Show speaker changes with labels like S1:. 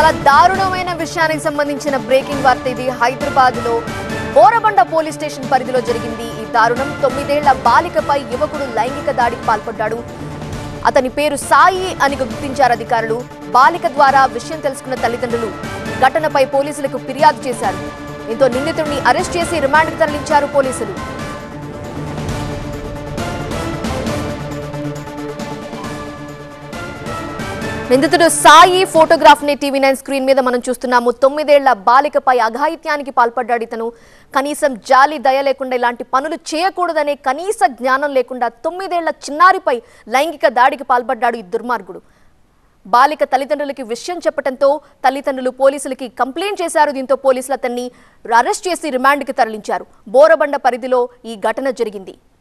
S1: చాలా దారుణమైన విషయానికి సంబంధించిన బ్రేకింగ్ వార్త ఇది హైదరాబాద్ లో బోరబండ పోలీస్ స్టేషన్ పరిధిలో జరిగింది ఈ దారుణం తొమ్మిదేళ్ల బాలికపై యువకుడు లైంగిక దాడికి పాల్పడ్డాడు అతని పేరు సాయి అని గుర్తించారు అధికారులు బాలిక ద్వారా విషయం తెలుసుకున్న తల్లిదండ్రులు ఘటనపై పోలీసులకు ఫిర్యాదు చేశారు దీంతో నిందితుడిని అరెస్ట్ చేసి రిమాండ్కి తరలించారు పోలీసులు నిందితుడు సాయి ఫోటోగ్రాఫ్ ని టీవీ నైన్ స్క్రీన్ మీద మనం చూస్తున్నాము తొమ్మిదేళ్ల బాలికపై అఘాయిత్యానికి పాల్పడ్డాడు ఇతను కనీసం జాలి దయ లేకుండా ఇలాంటి పనులు చేయకూడదనే కనీస జ్ఞానం లేకుండా తొమ్మిదేళ్ల చిన్నారిపై లైంగిక దాడికి పాల్పడ్డాడు ఈ దుర్మార్గుడు బాలిక తల్లిదండ్రులకి విషయం చెప్పడంతో తల్లిదండ్రులు పోలీసులకి కంప్లైంట్ చేశారు దీంతో పోలీసులు అతన్ని అరెస్ట్ చేసి రిమాండ్కి తరలించారు బోరబండ పరిధిలో ఈ ఘటన జరిగింది